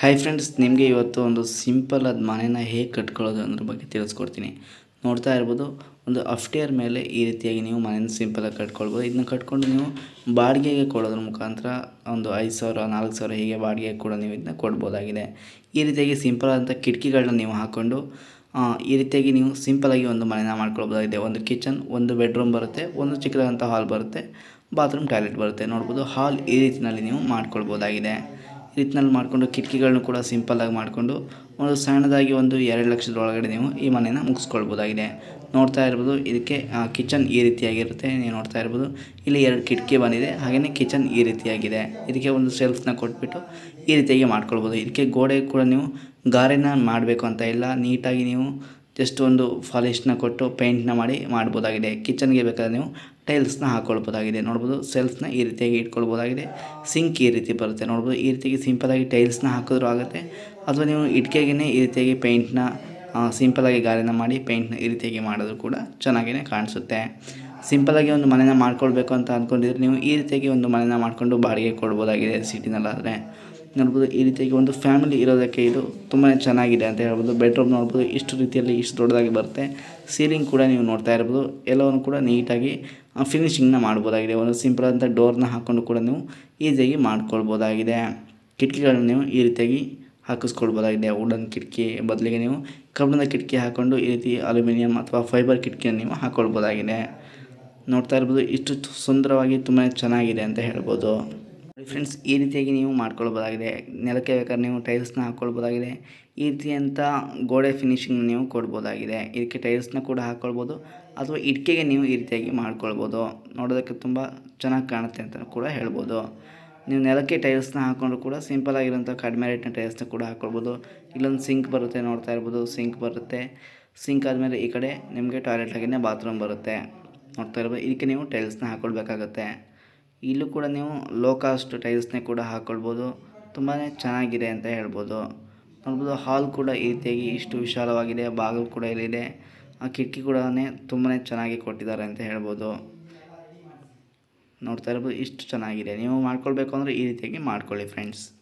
hi friends ನಿಮಗೆ ಇವತ್ತು ಒಂದು ಸಿಂಪಲ್ ಆದ ಮನೇನ ಹೇಗೆ ಕಟ್ಕೊಳ್ಳೋದು ಅನ್ನೋದ್ರ ಬಗ್ಗೆ ತಿಳಿಸ್ಕೊಡ್ತೀನಿ ನೋಡ್ತಾ ಇರ್ಬೋದು ಒಂದು ಅಫ್ಟಿಯರ್ ಮೇಲೆ ಈ ರೀತಿಯಾಗಿ ನೀವು ಮನೇನ ಸಿಂಪಲಾಗಿ ಕಟ್ಕೊಳ್ಬೋದು ಇದನ್ನ ಕಟ್ಕೊಂಡು ನೀವು ಬಾಡಿಗೆಗೆ ಕೊಡೋದ್ರ ಮುಖಾಂತರ ಒಂದು ಐದು ಸಾವಿರ ನಾಲ್ಕು ಸಾವಿರ ಹೀಗೆ ಬಾಡಿಗೆ ಕೂಡ ನೀವು ಇದನ್ನ ಕೊಡ್ಬೋದಾಗಿದೆ ಈ ರೀತಿಯಾಗಿ ಸಿಂಪಲ್ ಆದಂಥ ಕಿಟಕಿಗಳನ್ನ ನೀವು ಹಾಕ್ಕೊಂಡು ಆ, ಈ ರೀತಿಯಾಗಿ ನೀವು ಸಿಂಪಲಾಗಿ ಒಂದು ಮನೇನ ಮಾಡ್ಕೊಳ್ಬೋದಾಗಿದೆ ಒಂದು ಕಿಚನ್ ಒಂದು ಬೆಡ್ರೂಮ್ ಬರುತ್ತೆ ಒಂದು ಚಿಕ್ಕದಾದಂಥ ಹಾಲ್ ಬರುತ್ತೆ ಬಾತ್ರೂಮ್ ಟಾಯ್ಲೆಟ್ ಬರುತ್ತೆ ನೋಡ್ಬೋದು ಹಾಲ್ ಈ ರೀತಿಯಲ್ಲಿ ನೀವು ಮಾಡ್ಕೊಳ್ಬೋದಾಗಿದೆ ಈ ರೀತಿನಲ್ಲಿ ಮಾಡಿಕೊಂಡು ಕಿಟಕಿಗಳನ್ನು ಕೂಡ ಸಿಂಪಲ್ಲಾಗಿ ಮಾಡಿಕೊಂಡು ಒಂದು ಸಣ್ಣದಾಗಿ ಒಂದು ಎರಡು ಲಕ್ಷದ ಒಳಗಡೆ ನೀವು ಈ ಮನೇನ ಮುಗಿಸ್ಕೊಳ್ಬೋದಾಗಿದೆ ನೋಡ್ತಾ ಇರ್ಬೋದು ಇದಕ್ಕೆ ಕಿಚನ್ ಈ ರೀತಿಯಾಗಿರುತ್ತೆ ನೀವು ನೋಡ್ತಾ ಇರ್ಬೋದು ಇಲ್ಲಿ ಎರಡು ಕಿಟಕಿ ಬಂದಿದೆ ಹಾಗೆಯೇ ಕಿಚನ್ ಈ ರೀತಿಯಾಗಿದೆ ಇದಕ್ಕೆ ಒಂದು ಸೆಲ್ಫ್ನ ಕೊಟ್ಬಿಟ್ಟು ಈ ರೀತಿಯಾಗಿ ಮಾಡ್ಕೊಳ್ಬೋದು ಇದಕ್ಕೆ ಗೋಡೆ ಕೂಡ ನೀವು ಗಾರೆನ ಮಾಡಬೇಕು ಅಂತ ಇಲ್ಲ ನೀಟಾಗಿ ನೀವು ಜಸ್ಟ್ ಒಂದು ಫಾಲಿಶ್ನ ಕೊಟ್ಟು ಪೇಂಟ್ನ ಮಾಡಿ ಮಾಡ್ಬೋದಾಗಿದೆ ಕಿಚನ್ಗೆ ಬೇಕಾದ್ರೆ ನೀವು ಟೈಲ್ಸ್ನ ಹಾಕ್ಕೊಳ್ಬೋದಾಗಿದೆ ನೋಡ್ಬೋದು ಸೆಲ್ಫ್ನ ಈ ರೀತಿಯಾಗಿ ಇಟ್ಕೊಳ್ಬೋದಾಗಿದೆ ಸಿಂಕ್ ಈ ರೀತಿ ಬರುತ್ತೆ ನೋಡ್ಬೋದು ಈ ರೀತಿಯಾಗಿ ಸಿಂಪಲಾಗಿ ಟೈಲ್ಸ್ನ ಹಾಕಿದ್ರೂ ಆಗುತ್ತೆ ಅಥವಾ ನೀವು ಇಟ್ಕೆಗೆ ಈ ರೀತಿಯಾಗಿ ಪೇಂಟ್ನ ಸಿಂಪಲಾಗಿ ಗಾರೆನ ಮಾಡಿ ಪೇಂಟ್ನ ಈ ರೀತಿಯಾಗಿ ಮಾಡಿದ್ರು ಕೂಡ ಚೆನ್ನಾಗಿಯೇ ಕಾಣಿಸುತ್ತೆ ಸಿಂಪಲಾಗಿ ಒಂದು ಮನೆನ ಮಾಡ್ಕೊಳ್ಬೇಕು ಅಂತ ಅಂದ್ಕೊಂಡಿದ್ರೆ ನೀವು ಈ ರೀತಿಯಾಗಿ ಒಂದು ಮನೆನ ಮಾಡಿಕೊಂಡು ಬಾಡಿಗೆ ಕೊಡ್ಬೋದಾಗಿದೆ ಸಿಟಿನಲ್ಲಾದರೆ ನೋಡ್ಬೋದು ಈ ರೀತಿಯಾಗಿ ಒಂದು ಫ್ಯಾಮಿಲಿ ಇರೋದಕ್ಕೆ ಇದು ತುಂಬಾ ಚೆನ್ನಾಗಿದೆ ಅಂತ ಹೇಳ್ಬೋದು ಬೆಡ್ರೂಮ್ ನೋಡ್ಬೋದು ಇಷ್ಟು ರೀತಿಯಲ್ಲಿ ಇಷ್ಟು ದೊಡ್ಡದಾಗಿ ಬರುತ್ತೆ ಸೀಲಿಂಗ್ ಕೂಡ ನೀವು ನೋಡ್ತಾ ಇರ್ಬೋದು ಎಲ್ಲವನ್ನು ಕೂಡ ನೀಟಾಗಿ ಫಿನಿಶಿಂಗ್ನ ಮಾಡ್ಬೋದಾಗಿದೆ ಒಂದು ಸಿಂಪಲ್ ಅಂತ ಡೋರ್ನ ಹಾಕ್ಕೊಂಡು ಕೂಡ ನೀವು ಈಸಿಯಾಗಿ ಮಾಡ್ಕೊಳ್ಬೋದಾಗಿದೆ ಕಿಟಕಿಗಳನ್ನ ನೀವು ಈ ರೀತಿಯಾಗಿ ಹಾಕಿಸ್ಕೊಳ್ಬೋದಾಗಿದೆ ವುಡನ್ ಕಿಟಕಿ ಬದಲಿಗೆ ನೀವು ಕಬ್ಬಿಣದ ಕಿಟಕಿ ಹಾಕ್ಕೊಂಡು ಈ ರೀತಿ ಅಲ್ಯೂಮಿನಿಯಂ ಅಥವಾ ಫೈಬರ್ ಕಿಟಕಿಯನ್ನು ನೀವು ಹಾಕ್ಕೊಳ್ಬೋದಾಗಿದೆ ನೋಡ್ತಾ ಇರ್ಬೋದು ಇಷ್ಟು ಸುಂದರವಾಗಿ ತುಂಬಾ ಚೆನ್ನಾಗಿದೆ ಅಂತ ಹೇಳ್ಬೋದು ಫ್ರೆಂಡ್ಸ್ ಈ ರೀತಿಯಾಗಿ ನೀವು ಮಾಡ್ಕೊಳ್ಬೋದಾಗಿದೆ ನೆಲಕ್ಕೆ ಬೇಕಾದ್ರೆ ನೀವು ಟೈಲ್ಸ್ನ ಹಾಕ್ಕೊಳ್ಬೋದಾಗಿದೆ ಈ ರೀತಿಯಂಥ ಗೋಡೆ ಫಿನಿಶಿಂಗ್ ನೀವು ಕೊಡ್ಬೋದಾಗಿದೆ ಇದಕ್ಕೆ ಟೈಲ್ಸ್ನ ಕೂಡ ಹಾಕ್ಕೊಳ್ಬೋದು ಅಥವಾ ಇಟ್ಕೆಗೆ ನೀವು ಈ ರೀತಿಯಾಗಿ ಮಾಡ್ಕೊಳ್ಬೋದು ನೋಡೋದಕ್ಕೆ ತುಂಬ ಚೆನ್ನಾಗಿ ಕಾಣುತ್ತೆ ಅಂತ ಕೂಡ ಹೇಳ್ಬೋದು ನೀವು ನೆಲಕ್ಕೆ ಟೈಲ್ಸ್ನ ಹಾಕ್ಕೊಂಡ್ರು ಕೂಡ ಸಿಂಪಲ್ ಆಗಿರೋಂಥ ಕಡಿಮೆ ರೇಟ್ನ ಟೈಲ್ಸ್ನ ಕೂಡ ಹಾಕ್ಕೊಳ್ಬೋದು ಇಲ್ಲೊಂದು ಸಿಂಕ್ ಬರುತ್ತೆ ನೋಡ್ತಾ ಇರ್ಬೋದು ಸಿಂಕ್ ಬರುತ್ತೆ ಸಿಂಕ್ ಆದಮೇಲೆ ಈ ಕಡೆ ನಿಮಗೆ ಟಾಯ್ಲೆಟ್ ಆಗಿನೇ ಬಾತ್ರೂಮ್ ಬರುತ್ತೆ ನೋಡ್ತಾ ಇರ್ಬೋದು ಇದಕ್ಕೆ ನೀವು ಟೈಲ್ಸ್ನ ಹಾಕ್ಕೊಳ್ಬೇಕಾಗತ್ತೆ ಇಲ್ಲೂ ಕೂಡ ನೀವು ಲೋ ಕಾಸ್ಟ್ ಟೈಲ್ಸ್ನೇ ಕೂಡ ಹಾಕ್ಕೊಳ್ಬೋದು ತುಂಬಾ ಚೆನ್ನಾಗಿದೆ ಅಂತ ಹೇಳ್ಬೋದು ನೋಡ್ಬೋದು ಹಾಲ್ ಕೂಡ ಈ ರೀತಿಯಾಗಿ ಇಷ್ಟು ವಿಶಾಲವಾಗಿದೆ ಬಾಗಿಲು ಕೂಡ ಇಲ್ಲಿದೆ ಆ ಕಿಟಕಿ ಕೂಡ ತುಂಬಾ ಚೆನ್ನಾಗಿ ಕೊಟ್ಟಿದ್ದಾರೆ ಅಂತ ಹೇಳ್ಬೋದು ನೋಡ್ತಾ ಇರ್ಬೋದು ಇಷ್ಟು ಚೆನ್ನಾಗಿದೆ ನೀವು ಮಾಡ್ಕೊಳ್ಬೇಕು ಅಂದರೆ ಈ ರೀತಿಯಾಗಿ ಮಾಡ್ಕೊಳ್ಳಿ ಫ್ರೆಂಡ್ಸ್